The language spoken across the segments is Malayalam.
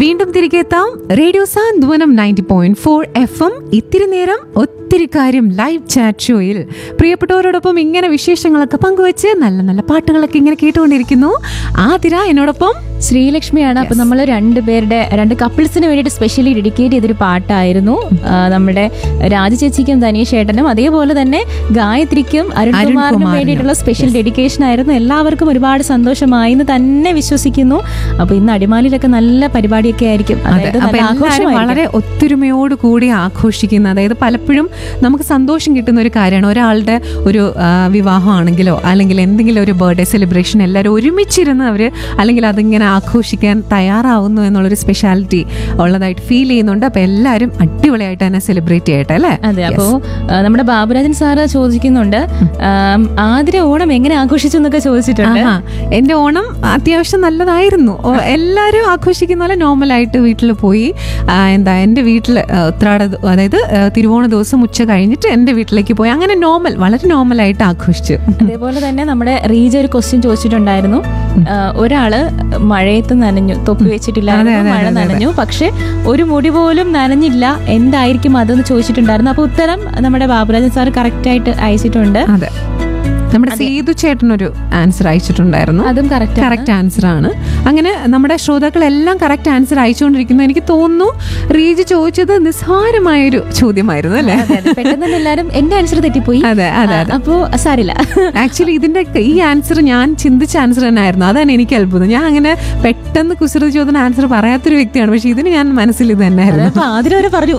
വീണ്ടും തിരികെ എത്താം radio Santhwanam ninety point four F M ഇത്തിരി നേരം ഒത്തിരി കാര്യം ലൈവ് ചാറ്റ് ഷോയിൽ പ്രിയപ്പെട്ടവരോടൊപ്പം ഇങ്ങനെ വിശേഷങ്ങളൊക്കെ പങ്കുവെച്ച് നല്ല നല്ല പാട്ടുകളൊക്കെ ഇങ്ങനെ കേട്ടുകൊണ്ടിരിക്കുന്നു ആതിര എന്നോടൊപ്പം ശ്രീലക്ഷ്മിയാണ് അപ്പൊ നമ്മൾ രണ്ടുപേരുടെ രണ്ട് കപ്പിൾസിന് വേണ്ടിയിട്ട് സ്പെഷ്യലി ഡെഡിക്കേറ്റ് ചെയ്തൊരു പാട്ടായിരുന്നു ആ, നമ്മുടെ രാജ ചേച്ചിക്കും ധനീഷ് ഏട്ടനും അതേപോലെ തന്നെ ഗായത്രിക്കും അരുൺകുമാറിനും അരുൺകുമാറിനും. വേണ്ടിയിട്ടുള്ള സ്പെഷ്യൽ ഡെഡിക്കേഷൻ ആയിരുന്നു എല്ലാവർക്കും ഒരുപാട് സന്തോഷമായി എന്ന് തന്നെ വിശ്വസിക്കുന്നു അപ്പൊ ഇന്ന് അടിമാലിയിലൊക്കെ നല്ല പരിപാടിയൊക്കെ ആയിരിക്കും അതെ അതായത് അപ്പൊ നല്ല എല്ലാവരും ആഘോഷമായിരിക്കും. വളരെ ഒത്തൊരുമയോട് കൂടി ആഘോഷിക്കുന്ന അതായത് പലപ്പോഴും നമുക്ക് സന്തോഷം കിട്ടുന്ന ഒരു കാര്യമാണ് ഒരാളുടെ ഒരു ആ, വിവാഹമാണെങ്കിലോ അല്ലെങ്കിൽ എന്തെങ്കിലും ഒരു ബർത്ത്ഡേ സെലിബ്രേഷൻ എല്ലാവരും ഒരുമിച്ചിരുന്ന് അവർ അല്ലെങ്കിൽ അതിങ്ങനെ ആഘോഷിക്കാൻ തയ്യാറാവുന്നു എന്നുള്ളൊരു സ്പെഷ്യാലിറ്റി ഉള്ളതായിട്ട് ഫീൽ ചെയ്യുന്നുണ്ട് അപ്പൊ എല്ലാവരും അടിപൊളിയായിട്ട് തന്നെ സെലിബ്രേറ്റ് ചെയ്യട്ടെ അല്ലേ അതെ അപ്പോ ആ, നമ്മുടെ ബാബുരാജൻ സാറ് ചോദിക്കുന്നുണ്ട് ആം, ആതിര ഓണം എങ്ങനെ ആഘോഷിച്ചു എന്നൊക്കെ ചോദിച്ചിട്ടുണ്ട് ആഹാ. എന്റെ ഓണം അത്യാവശ്യം നല്ലതായിരുന്നു ഓ, എല്ലാവരും ആഘോഷിക്കുന്ന പോലെ നോർമലായിട്ട് വീട്ടിൽ പോയി ആ, എന്താ എൻ്റെ വീട്ടിൽ ഉത്രാട ദ- അതായത് ആ, തിരുവോണ ദിവസം ഉച്ച കഴിഞ്ഞിട്ട് എൻ്റെ വീട്ടിലേക്ക് പോയി അങ്ങനെ നോർമൽ വളരെ നോർമലായിട്ട് ആഘോഷിച്ചു അതേപോലെ തന്നെ നമ്മുടെ റീജ ഒരു ക്വസ്റ്റ്യൻ ചോദിച്ചിട്ടുണ്ടായിരുന്നു ആ, ഒരാള് മഴയത്ത് നനഞ്ഞു തൊപ്പി വെച്ചിട്ടില്ലായിരുന്നു അതെ, അതെ, മഴ അതെ, അതെ. നനഞ്ഞു പക്ഷെ ഒരു മുടി പോലും നനഞ്ഞില്ല എന്തായിരിക്കും അതെന്ന് ചോദിച്ചിട്ടുണ്ടായിരുന്നു അപ്പൊ ഉത്തരം നമ്മുടെ ബാബുരാജൻ സാർ കറക്റ്റ് ആയിട്ട് അയച്ചിട്ടുണ്ട് അതെ നമ്മുടെ സേതു ചേട്ടനൊരു ആൻസർ അയച്ചിട്ടുണ്ടായിരുന്നു അതും കറക്റ്റ് കറക്റ്റ് ആൻസർ ആണ് അങ്ങനെ നമ്മുടെ ശ്രോതാക്കളെല്ലാം കറക്റ്റ് ആൻസർ അയച്ചുകൊണ്ടിരിക്കുന്നു എനിക്ക് തോന്നുന്നു റീജ് ചോദിച്ചത് നിസ്സാരമായൊരു ചോദ്യമായിരുന്നു അല്ലേ പെട്ടെന്ന് തന്നെ എല്ലാരും എന്റെ ആൻസർ തെറ്റിപ്പോയി അതെ അതെ ആ, അതെ അപ്പോ സാരില്ല ആക്ച്വലി ഇതിന്റെ ഈ ആൻസർ ഞാൻ ചിന്തിച്ച ആൻസർ തന്നെ ആയിരുന്നു അതാണ് എനിക്ക് അത്ഭുതം ഞാൻ അങ്ങനെ പെട്ടെന്ന് കുസൃതി ചോദ്യം ആൻസർ പറയാത്തൊരു വ്യക്തിയാണ് പക്ഷെ ഇതിന് ഞാൻ മനസ്സിൽ ഇത് തന്നെ ആയിരുന്നു അപ്പൊ ആദ്യം അവര് പറഞ്ഞു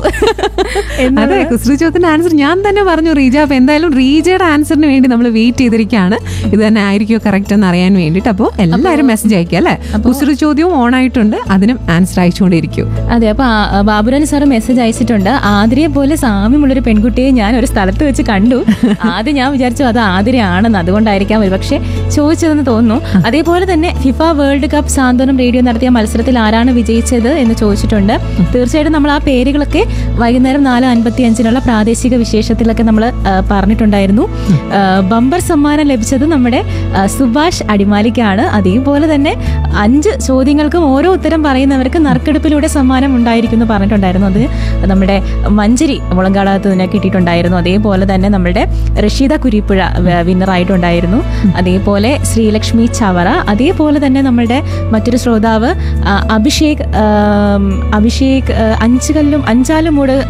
അതെ കുസൃതി ചോദ്യത്തിന്റെ ആൻസർ ഞാൻ തന്നെ പറഞ്ഞു റീജ അപ്പൊ എന്തായാലും റീജയുടെ ആൻസറിന് വേണ്ടി നമ്മൾ വെയിറ്റ് ചെയ്തിരിക്കുകയാണ് ഇത് തന്നെ ആയിരിക്കുമോ കറക്റ്റ് എന്ന് അറിയാൻ വേണ്ടിയിട്ട് അപ്പോൾ എല്ലാവരും മെസ്സേജ് അയക്കുക അല്ലേ കുസൃതി ചോദ്യവും ഓൺ ആയിട്ടുണ്ട് അതിനും ആൻസർ അയച്ചുകൊണ്ടിരിക്കും അതെ അപ്പൊ ആ, ബാബുരാൻ സാറ് മെസ്സേജ് അയച്ചിട്ടുണ്ട് ആതിരയെ പോലെ സാമ്യമുള്ളൊരു പെൺകുട്ടിയെ ഞാൻ ഒരു സ്ഥലത്ത് വെച്ച് കണ്ടു ആദ്യം ഞാൻ വിചാരിച്ചു അത് ആതിരയാണെന്ന് അതുകൊണ്ടായിരിക്കാം ഒരുപക്ഷെ ചോദിച്ചതെന്ന് തോന്നുന്നു അതേപോലെ തന്നെ FIFA world cup Santhwanam radio നടത്തിയ മത്സരത്തിൽ ആരാണ് വിജയിച്ചത് എന്ന് ചോദിച്ചിട്ടുണ്ട് തീർച്ചയായിട്ടും നമ്മൾ ആ പേരുകളൊക്കെ വൈകുന്നേരം നാല് അൻപത്തി അഞ്ചിനുള്ള പ്രാദേശിക വിശേഷത്തിലൊക്കെ നമ്മൾ പറഞ്ഞിട്ടുണ്ടായിരുന്നു ആ, ബമ്പർ സമ്മാനം ലഭിച്ചത് നമ്മുടെ ആ, സുഭാഷ് അടിമാലിക്കാണ് അതേപോലെ തന്നെ അഞ്ച് ചോദ്യങ്ങൾക്കും ഓരോ ഉത്തരം പറയുന്നവർക്ക് നറുക്കെടുപ്പിലൂടെ സമ്മാനം ഉണ്ടായിരിക്കും എന്ന് പറഞ്ഞിട്ടുണ്ടായിരുന്നു അത് നമ്മുടെ മഞ്ചരി മുളങ്കാടകത്ത് നിന്ന് കിട്ടിയിട്ടുണ്ടായിരുന്നു അതേപോലെ തന്നെ നമ്മുടെ റഷീദ കുരിപ്പുഴ വിന്നറായിട്ടുണ്ടായിരുന്നു അതേപോലെ ശ്രീലക്ഷ്മി ചവറ അതേപോലെ തന്നെ നമ്മളുടെ മറ്റൊരു ശ്രോതാവ് ആ, അഭിഷേക് ആം, അഭിഷേക് ആ, അഞ്ചുകല്ലും അഞ്ചാലും മൂട്